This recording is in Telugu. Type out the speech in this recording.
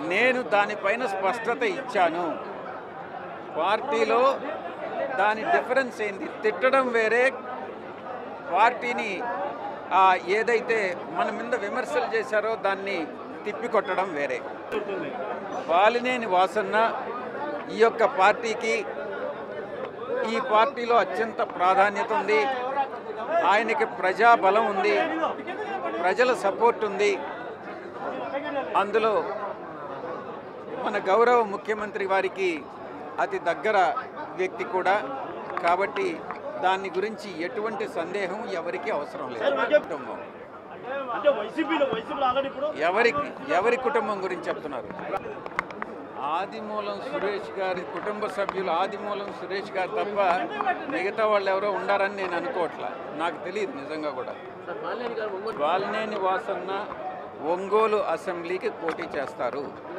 నేను దానిపైన స్పష్టత ఇచ్చాను పార్టీలో దాని డిఫరెన్స్ ఏంది తిట్టడం వేరే పార్టీని ఆ, ఏదైతే మన మీద విమర్శలు చేశారో దాన్ని తిప్పికొట్టడం వేరే బాలినేని వాసన్న ఈ యొక్క పార్టీకి ఈ పార్టీలో అత్యంత ప్రాధాన్యత ఉంది ఆయనకి ప్రజా బలం ఉంది ప్రజల సపోర్ట్ ఉంది అందులో మన గౌరవ ముఖ్యమంత్రి వారికి అతి దగ్గర వ్యక్తి కూడా కాబట్టి దాని గురించి ఎటువంటి సందేహం ఎవరికి అవసరం లేదు కుటుంబం అంటే వైసీపీలో వైసీపీలో ఆల్రెడీ ఇప్పుడు ఎవరికి ఎవరి కుటుంబం గురించి చెప్తున్నారు ఆదిమూలం సురేష్ గారి కుటుంబ సభ్యులు ఆదిమూలం సురేష్ గారు తప్ప మిగతా వాళ్ళు ఎవరో ఉండారని నేను అనుకోవట్లా నాకు తెలియదు నిజంగా కూడా వాల్నేని వాసన్న ఒంగోలు అసెంబ్లీకి పోటీ చేస్తారు